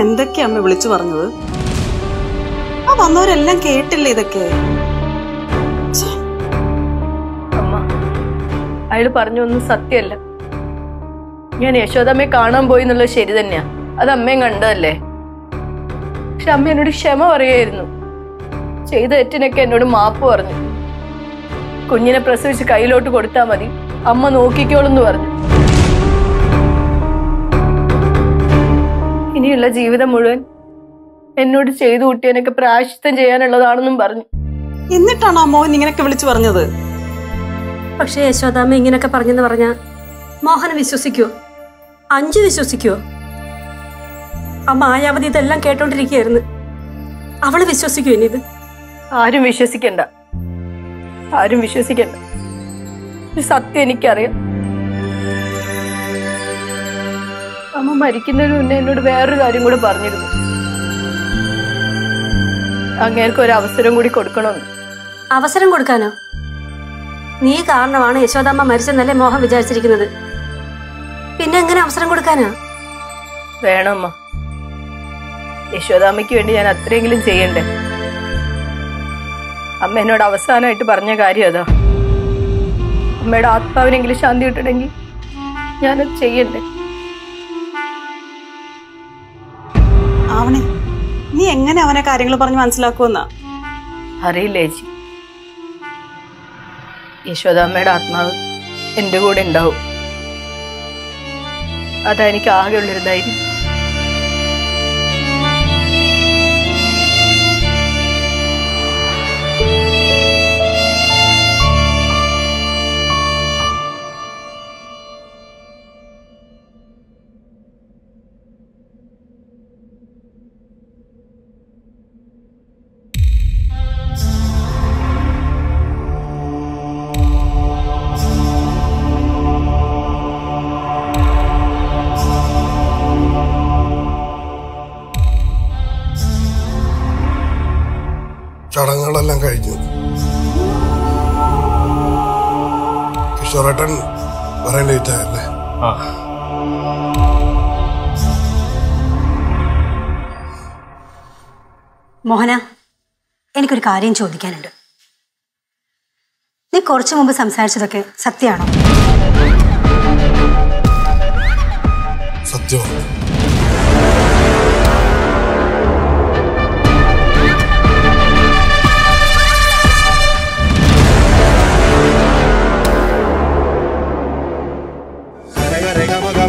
എന്തൊക്കെയാ അമ്മ വിളിച്ചു പറഞ്ഞത് ആ വന്നവരെല്ലാം കേട്ടില്ലേ ഇതൊക്കെ ഛെ, അമ്മ അയാൾ പറഞ്ഞൊന്നും സത്യമല്ല ഞാൻ യശോദമ്മയെ കാണാൻ പോയി എന്നുള്ളത് ശരി തന്നെയാ അത് അമ്മയും കണ്ടതല്ലേ പക്ഷെ അമ്മ എന്നോട് ക്ഷമ പറയായിരുന്നു ചെയ്ത തെറ്റിനൊക്കെ എന്നോട് മാപ്പ് പറഞ്ഞു കുഞ്ഞിനെ പ്രസവിച്ച് കയ്യിലോട്ട് കൊടുത്താൽ മതി അമ്മ നോക്കിക്കോളെന്ന് പറഞ്ഞു ഇനിയുള്ള ജീവിതം മുഴുവൻ എന്നോട് ചെയ്തു കൂട്ടിയതിനൊക്കെ പ്രായശ്ചിത്തം ചെയ്യാനുള്ളതാണെന്നും പറഞ്ഞു എന്നിട്ടാണോ ആ മോഹൻ ഇങ്ങനെയൊക്കെ വിളിച്ചു പറഞ്ഞത് പക്ഷേ യശോദാമ്മ ഇങ്ങനെയൊക്കെ പറഞ്ഞെന്ന് പറഞ്ഞ മോഹൻ വിശ്വസിക്കുവോ അഞ്ചു വിശ്വസിക്കുവോ ആ മായാവതി ഇതെല്ലാം കേട്ടോണ്ടിരിക്കുകയായിരുന്നു അവള് വിശ്വസിക്കുവോ ഇനി ഇത് ആരും വിശ്വസിക്കണ്ട ആരും വിശ്വസിക്കണ്ട ഈ സത്യം എനിക്കറിയാം അമ്മ മരിക്കുന്നതിന് മുന്നേ എന്നോട് വേറൊരു കാര്യം കൂടെ പറഞ്ഞിരുന്നു അങ്ങേർക്ക് ഒരു അവസരം കൂടി കൊടുക്കണമെന്ന് അവസരം കൊടുക്കാനോ നീ കാരണമാണ് യശോദാമ്മ മരിച്ചെന്നല്ലേ മോഹൻ വിചാരിച്ചിരിക്കുന്നത് പിന്നെ എങ്ങനെ അവസരം കൊടുക്കാനാ വേണമ്മ യശോദാമ്മയ്ക്ക് വേണ്ടി ഞാൻ അത്രയെങ്കിലും ചെയ്യണ്ടേ അമ്മ എന്നോട് അവസാനമായിട്ട് പറഞ്ഞ കാര്യം അതാ അമ്മയുടെ ആത്മാവിനെങ്കിലും ശാന്തി കിട്ടണമെങ്കിൽ ഞാനത് ചെയ്യണ്ടേ ആവണേ നീ എങ്ങനെ അവനെ കാര്യങ്ങൾ പറഞ്ഞ് മനസ്സിലാക്കുമെന്നാ അറിയില്ല ചേച്ചി യശോദാമ്മയുടെ ആത്മാവ് എൻ്റെ കൂടെ ഉണ്ടാവും അതാ എനിക്ക് ആകെയുള്ളൊരു ധൈര്യം ചടങ്ങുകളെല്ലാം കഴിഞ്ഞു കിഷോറേട്ടൻ പറയാൻ ലേറ്റ് ആയല്ലേ ആ മോഹന എനിക്കൊരു കാര്യം ചോദിക്കാനുണ്ട് നീ കുറച്ചു മുമ്പ് സംസാരിച്ചതൊക്കെ സത്യമാണോ സത്യമാണ് Rega, rega, maga,